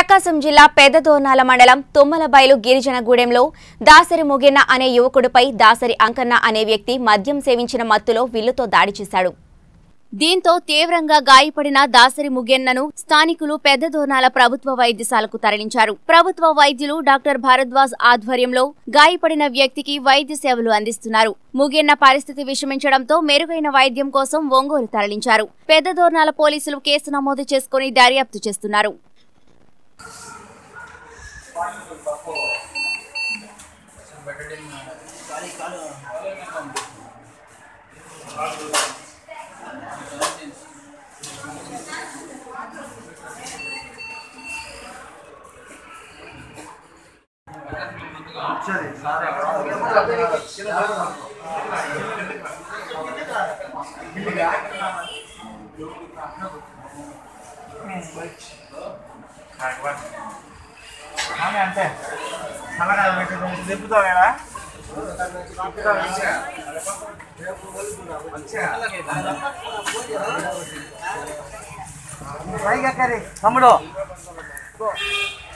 ప్రకాశం జిల్లా పెద్దదోర్నాల మండలం తుమ్మలబైలు గిరిజనగూడెంలో దాసరి ముగిన్న అనే యువకుడిపై దాసరి అంకన్న అనే వ్యక్తి మద్యం సేవించిన మత్తులో విల్లుతో దాడి చేశాడు దీంతో తీవ్రంగా గాయపడిన దాసరి ముగెన్నను స్థానికులు పెద్దదోర్నాల ప్రభుత్వ వైద్యశాలకు తరలించారు ప్రభుత్వ వైద్యులు డాక్టర్ భారద్వాజ్ ఆధ్వర్యంలో గాయపడిన వ్యక్తికి వైద్య సేవలు అందిస్తున్నారు ముగెన్న పరిస్థితి విషమించడంతో మెరుగైన వైద్యం కోసం ఒంగోలు తరలించారు పెద్దదోర్నాల పోలీసులు కేసు నమోదు చేసుకుని దర్యాప్తు చేస్తున్నారు ఆమె అంతే చల్లగా పెట్టి తిప్పుతావు కదా పైకి ఎక్కరి తమ్ముడు